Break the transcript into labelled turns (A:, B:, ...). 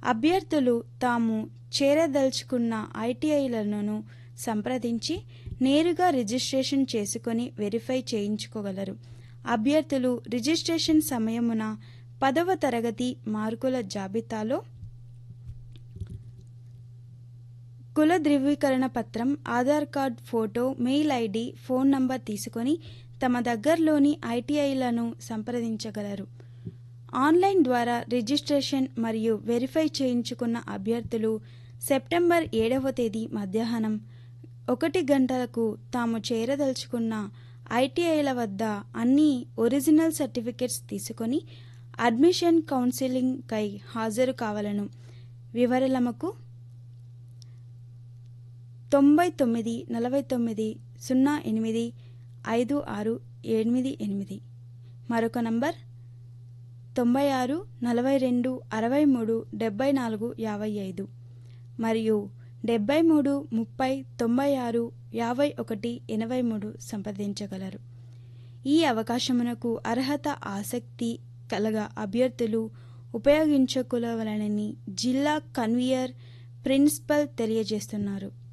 A: అభ్యర్థులు తాము చేరదలుచుకున్న ఐటీఐలను సంప్రదించి నేరుగా రిజిస్ట్రేషన్ చేసుకొని వెరిఫై చేయించుకోగలరు అభ్యర్థులు రిజిస్ట్రేషన్ సమయమున పదవ తరగతి మార్కుల జాబితాలో కుల ధృవీకరణ పత్రం Aadhaar card photo mail ID phone number తీసుకొని తమ దగ్గరలోని ఐటీఐలను సంప్రదించగలరు ఆన్లైన్ ద్వారా రిజిస్ట్రేషన్ మరియు వెరిఫై చేయించుకున్న అభ్యర్థులు సెప్టెంబర్ ఏడవ తేదీ మధ్యాహ్నం ఒకటి గంటలకు తాము చేరదలుచుకున్న ఐటీఐల వద్ద అన్ని ఒరిజినల్ సర్టిఫికెట్స్ తీసుకొని అడ్మిషన్ కౌన్సిలింగ్కై హాజరు కావాలను వివరలమకు తొంభై తొమ్మిది నలభై తొమ్మిది సున్నా ఎనిమిది ఐదు ఆరు ఎనిమిది ఎనిమిది మరొక నంబర్ తొంభై ఆరు నలభై రెండు అరవై మూడు డెబ్బై నాలుగు యాభై ఐదు మరియు డెబ్బై మూడు ముప్పై తొంభై ఆరు యాభై ఒకటి ఎనభై మూడు సంప్రదించగలరు ఈ అవకాశమునకు అర్హత ఆసక్తి కలగ అభ్యర్థులు ఉపయోగించుకోవాలని జిల్లా కన్వీయర్ ప్రిన్సిపల్ తెలియజేస్తున్నారు